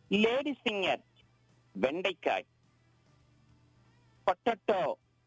lady singer வெண்டைக்காய் potato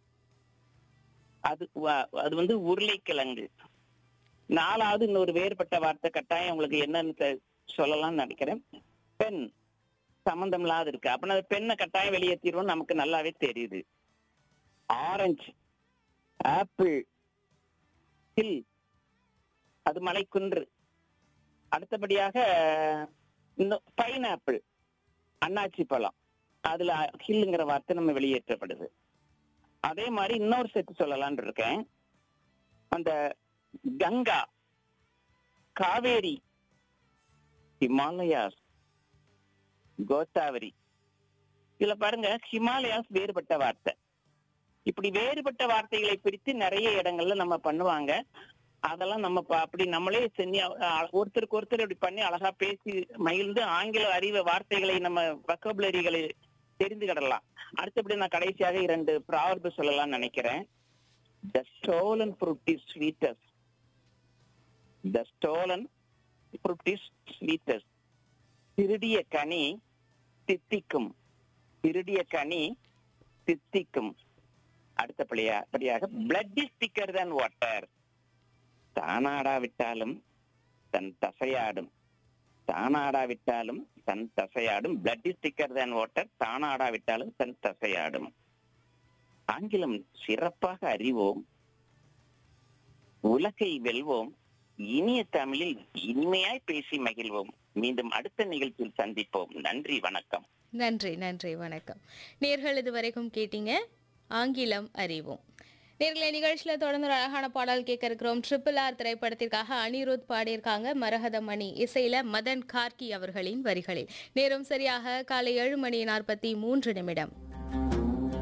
அது வ- அது வந்து உருளைக்கிழங்கு நாலாவது இன்னொரு வேறுபட்ட வார்த்தை கட்டாயம் உங்களுக்கு என்னன்னு தெ- சொல்லலாம்னு நினைக்கிறேன் பெண் சம்பந்தம் இல்லாத இருக்கு அப்ப அந்த பெண்ணை கட்டாயம் வெளியேற்றிடுவோம் நமக்கு நல்லாவே தெரியுது ஆரஞ்சு ஆப்பிள் ஹில் அது மலைக்குன்று அடுத்தபடியாக இன்னும் பைனாப்பிள் அன்னாச்சி பழம் அதுல ஹில்லுங்கிற வார்த்தை நம்ம வெளியேற்றப்படுது அதே மாதிரி இன்னொரு செட்டு சொல்லலாம்னு இருக்கேன் அந்த கங்கா காவேரி ஹிமாலயாஸ் கோதாவரி இதுல பாருங்க ஹிமாலயாஸ் வேறுபட்ட வார்த்தை இப்படி வேறுபட்ட வார்த்தைகளை பிரித்து நிறைய இடங்கள்ல நம்ம பண்ணுவாங்க அதெல்லாம் நம்ம ப- அப்படி நம்மளே செஞ்சு அ- ஒருத்தருக்கு ஒருத்தர் இப்படி பண்ணி அழகா பேசி மகிழ்ந்து ஆங்கில அறிவு வார்த்தைகளை நம்ம வக்கபுலரிகளை தெரிந்துக்கிடலாம் அடுத்தபடி நான் கடைசியாக இரண்டு ப்ராவர்பு சொல்லலாம்னு நினைக்கிறேன் the stolen fruit is sweetest the stolen fruit is sweetest திருடிய கனி தித்திக்கும் திருடிய கனி தித்திக்கும் அடுத்தபடியா படியாக blood is thicker than water தானாடாவிட்டாலும் தன் தசையாடும் தானாடாவிட்டாலும் தன் தசையாடும் blood is thicker than water தானாடாவிட்டாலும் தன் தசையாடும் ஆங்கிலம் சிறப்பாக அறிவோம் உலகை வெல்வோம் இனிய தமிழில் இனிமையாய் பேசி மகிழ்வோம் மீண்டும் அடுத்த நிகழ்ச்சியில் சந்திப்போம் நன்றி வணக்கம் நன்றி நன்றி வணக்கம் நேர்கள் இதுவரைக்கும் கேட்டீங்க ஆங்கிலம் அறிவோம் நேர்களை நிகழ்ச்சியில் தொடர்ந்து ஒரு அழகான பாடல் கேட்க இருக்கிறோம் ட்ரிபிள் ஆர் திரைப்படத்திற்காக அனிருத் பாடியிருக்காங்க மரகதமணி இசையில மதன் கார்கி அவர்களின் வரிகளில் நேரம் சரியாக காலை ஏழு மணி நாற்பத்தி மூன்று நிமிடம்